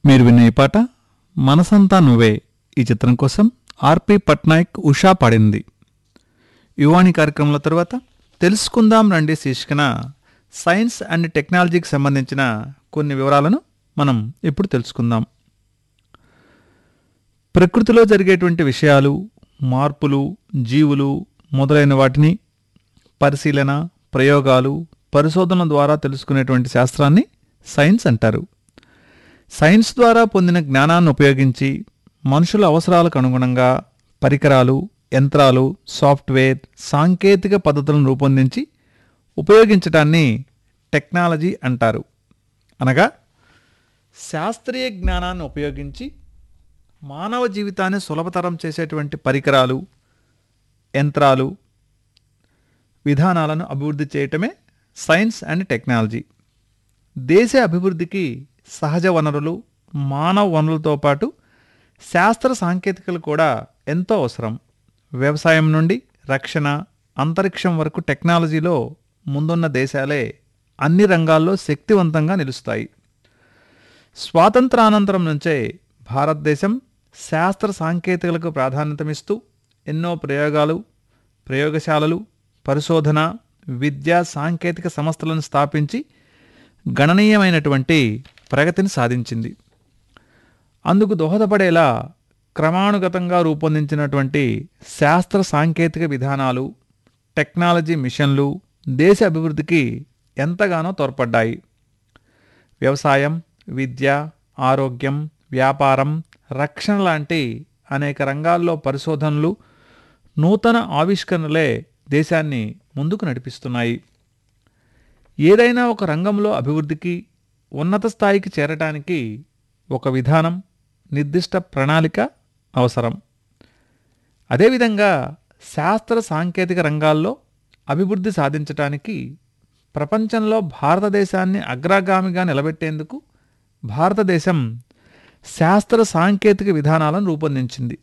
మీరు విన్న ఈ పాట మనసంతా నువ్వే ఈ చిత్రం కోసం ఆర్పి పట్నాయక్ ఉషా పాడింది యువాణి కార్యక్రమంలో తర్వాత తెలుసుకుందాం రండి శీర్షికన సైన్స్ అండ్ టెక్నాలజీకి సంబంధించిన కొన్ని వివరాలను మనం ఇప్పుడు తెలుసుకుందాం ప్రకృతిలో జరిగేటువంటి విషయాలు మార్పులు జీవులు మొదలైన వాటిని పరిశీలన ప్రయోగాలు పరిశోధనల ద్వారా తెలుసుకునేటువంటి శాస్త్రాన్ని సైన్స్ అంటారు సైన్స్ ద్వారా పొందిన జ్ఞానాన్ని ఉపయోగించి మనుషుల అవసరాలకు అనుగుణంగా పరికరాలు యంత్రాలు సాఫ్ట్వేర్ సాంకేతిక పద్ధతులను రూపొందించి ఉపయోగించడాన్ని టెక్నాలజీ అంటారు అనగా శాస్త్రీయ జ్ఞానాన్ని ఉపయోగించి మానవ జీవితాన్ని సులభతరం చేసేటువంటి పరికరాలు యంత్రాలు విధానాలను అభివృద్ధి చేయటమే సైన్స్ అండ్ టెక్నాలజీ దేశ అభివృద్ధికి సహజ వనరులు మానవ వనరులతో పాటు శాస్త్ర సాంకేతికలు కూడా ఎంతో అవసరం వ్యవసాయం నుండి రక్షణ అంతరిక్షం వరకు టెక్నాలజీలో ముందున్న దేశాలే అన్ని రంగాల్లో శక్తివంతంగా నిలుస్తాయి స్వాతంత్రానంతరం నుంచే భారతదేశం శాస్త్ర సాంకేతికలకు ప్రాధాన్యతమిస్తూ ఎన్నో ప్రయోగాలు ప్రయోగశాలలు పరిశోధన విద్యా సాంకేతిక సంస్థలను స్థాపించి గణనీయమైనటువంటి ప్రగతిని సాధించింది అందుకు దోహదపడేలా క్రమానుగతంగా రూపొందించినటువంటి శాస్త్ర సాంకేతిక విధానాలు టెక్నాలజీ మిషన్లు దేశ అభివృద్ధికి ఎంతగానో తోడ్పడ్డాయి వ్యవసాయం విద్య ఆరోగ్యం వ్యాపారం రక్షణ లాంటి అనేక రంగాల్లో పరిశోధనలు నూతన ఆవిష్కరణలే దేశాన్ని ముందుకు నడిపిస్తున్నాయి ఏదైనా ఒక రంగంలో అభివృద్ధికి ఉన్నత స్థాయికి చేరటానికి ఒక విధానం నిర్దిష్ట ప్రణాళిక అవసరం అదేవిధంగా శాస్త్ర సాంకేతిక రంగాల్లో అభివృద్ధి సాధించటానికి ప్రపంచంలో భారతదేశాన్ని అగ్రగామిగా నిలబెట్టేందుకు భారతదేశం శాస్త్ర సాంకేతిక విధానాలను రూపొందించింది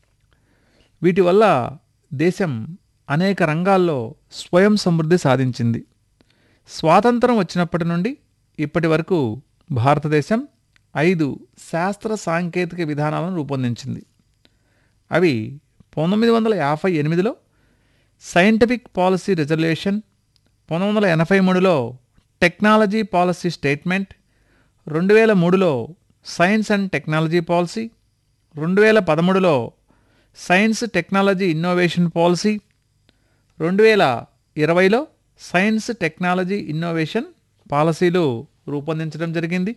వీటి వల్ల దేశం అనేక రంగాల్లో స్వయం సమృద్ధి సాధించింది స్వాతంత్రం వచ్చినప్పటి నుండి ఇప్పటి వరకు భారతదేశం ఐదు శాస్త్ర సాంకేతిక విధానాలను రూపొందించింది అవి పంతొమ్మిది వందల యాభై ఎనిమిదిలో సైంటిఫిక్ పాలసీ రిజర్వేషన్ పంతొమ్మిది వందల ఎనభై మూడులో టెక్నాలజీ పాలసీ స్టేట్మెంట్ రెండు వేల మూడులో సైన్స్ అండ్ టెక్నాలజీ పాలసీ రెండు వేల పదమూడులో సైన్స్ టెక్నాలజీ ఇన్నోవేషన్ పాలసీ రెండు వేల ఇరవైలో సైన్స్ టెక్నాలజీ ఇన్నోవేషన్ పాలసీలు రూపొందించడం జరిగింది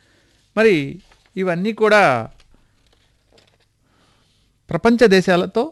మరి ఇవన్నీ కూడా ప్రపంచ దేశాలతో